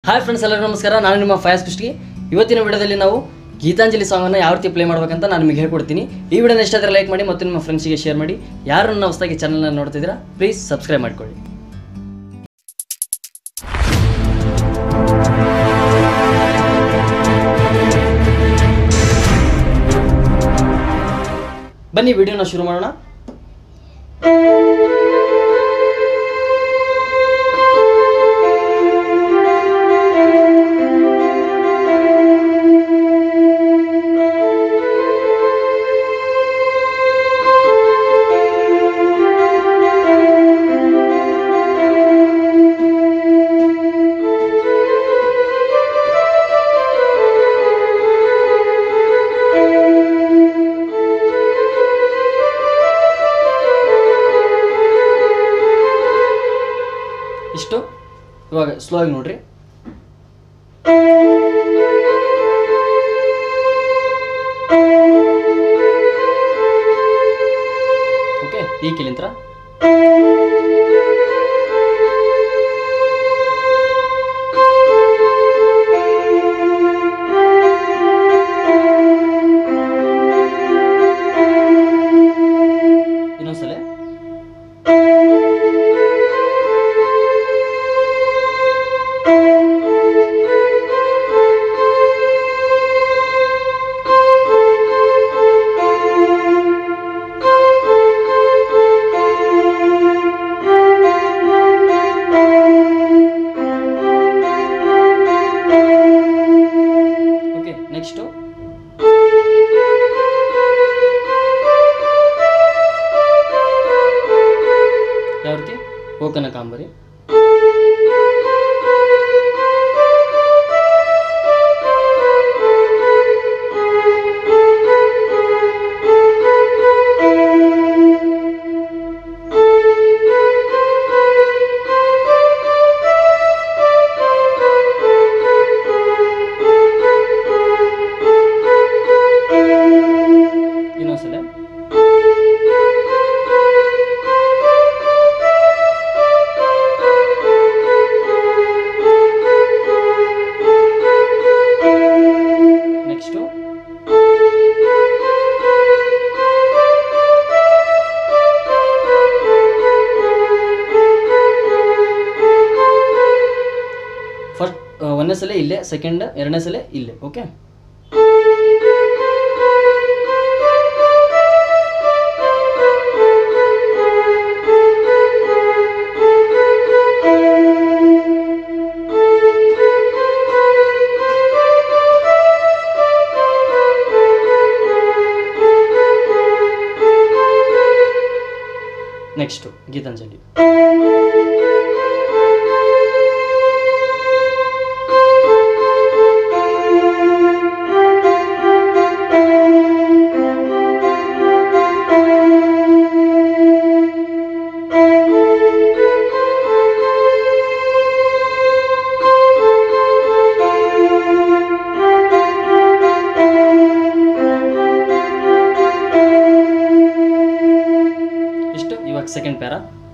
Hi friends ಎಲ್ಲರಿಗೂ ನಮಸ್ಕಾರ ನಾನು ನಿಮ್ಮ ಫಯಾಸ್ ಕುಷ್ಟಿ ಇವತ್ತಿನ ವಿಡಿಯೋದಲ್ಲಿ ನಾವು ಗೀತಾಂಜಲಿ ಸಾಂಗನ್ನು ಯಾವ ರೀತಿ ಪ್ಲೇ ಮಾಡ್ಬೇಕಂತ ನಾನು ನಿಮಗೆ ಹೇಳ್ಕೊಡ್ತೀನಿ ಈ ವಿಡಿಯೋನ ಎಷ್ಟಾದರೆ ಲೈಕ್ ಮಾಡಿ ಮತ್ತು ನಿಮ್ಮ ಫ್ರೆಂಡ್ಸಿಗೆ ಶೇರ್ ಮಾಡಿ ಯಾರು ನನ್ನ ಹೊಸದಾಗಿ ಚಾನಲ್ನ ನೋಡ್ತಿದ್ದೀರಾ ಪ್ಲೀಸ್ ಸಬ್ಸ್ಕ್ರೈಬ್ ಮಾಡ್ಕೊಳ್ಳಿ ಬನ್ನಿ ವಿಡಿಯೋನ ಶುರು ಮಾಡೋಣ ಇಷ್ಟು ಇವಾಗ ಸ್ಲೋ ಆಗಿ ನೋಡ್ರಿ ಓಕೆ ಈ ಕಿಲಿಂತ್ರ ಇನ್ನೊಂದ್ಸಲ ಓಕೆ ನೆಕ್ಸ್ಟು ಯಾವ ರೀತಿ ಓಕನ ಕಾಂಬರಿ ಇನ್ನೊಂದ್ಸಲ ನೆಕ್ಸ್ಟು ಫಸ್ಟ್ ಒಂದನೇ ಸಲ ಇಲ್ಲೇ ಸೆಕೆಂಡ್ ಎರಡನೇ ಸಲ ಇಲ್ಲೇ ಓಕೆ ನೆಕ್ಸ್ಟು ಗೀತಾಂಜಲಿ ಇಷ್ಟು ಇವಾಗ ಸೆಕೆಂಡ್ ಪ್ಯಾರ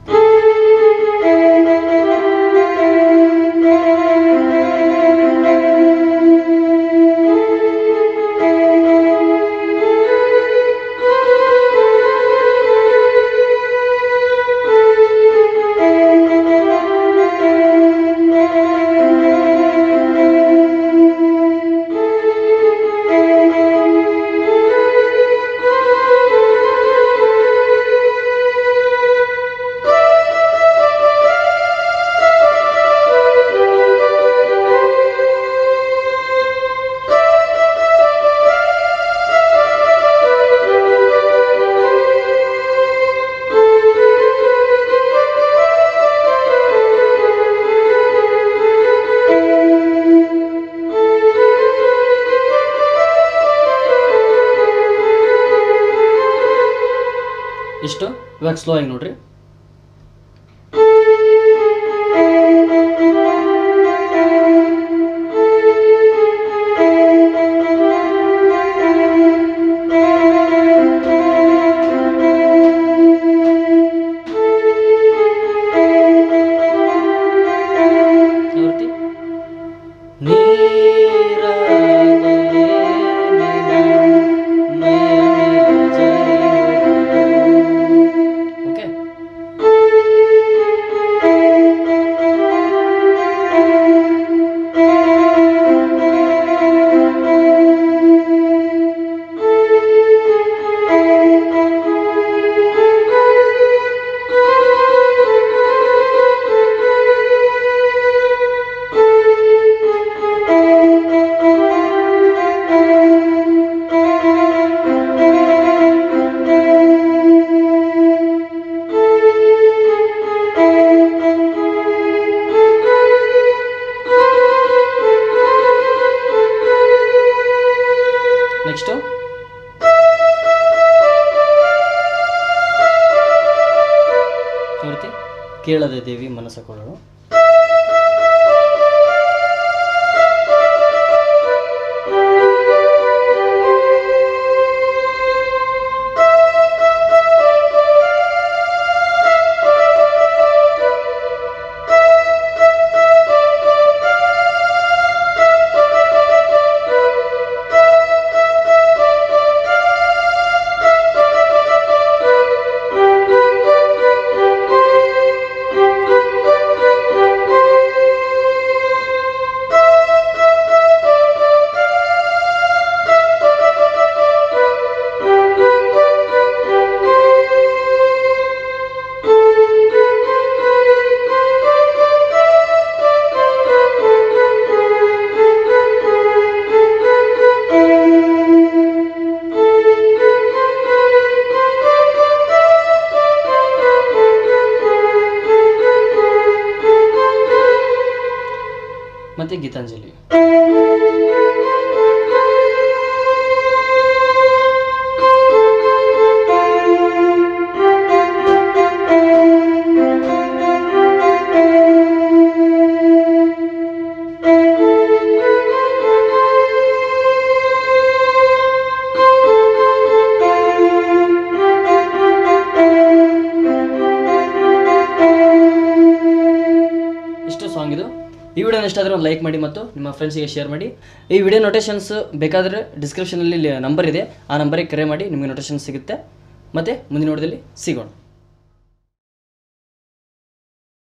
ಇಷ್ಟು ಇವಾಗ ಸ್ಲೋ ಆಗಿ ನೋಡ್ರಿ ಯಾವ ರೀತಿ ನೀರಾಗಲೇ ನಿನ್ನ ಮೈಯ ಮೇಲೆ ಜಾರಿರುವುದು. ಓಕೆ ನೆಕ್ಸ್ಟು ನೋಡ್ತಿ ಕೇಳದೆ ದೇವಿ ಮನಸ್ಸ ಕೊಡೋಳು ಮತ್ತೆ ಗೀತಾಂಜಲಿ ಇಷ್ಟು ಸಾಂಗ್ ಇದು ಈ ವಿಡಿಯೋ ಇಷ್ಟ ಆದರೆ ಒಂದು ಲೈಕ್ ಮಾಡಿ ಮತ್ತು ನಿಮ್ಮ ಫ್ರೆಂಡ್ಸಿಗೆ ಶೇರ್ ಮಾಡಿ ಈ ವಿಡಿಯೋ ನೋಟೇಷನ್ಸ್ ಬೇಕಾದರೆ ಡಿಸ್ಕ್ರಿಪ್ಷನಲ್ಲಿ ನಂಬರ್ ಇದೆ ಆ ನಂಬರಿಗೆ ಕರೆ ಮಾಡಿ ನಿಮಗೆ ನೋಟೇಷನ್ ಸಿಗುತ್ತೆ ಮತ್ತು ಮುಂದಿನ ವಿಡಿಯೋದಲ್ಲಿ ಸಿಗೋಣ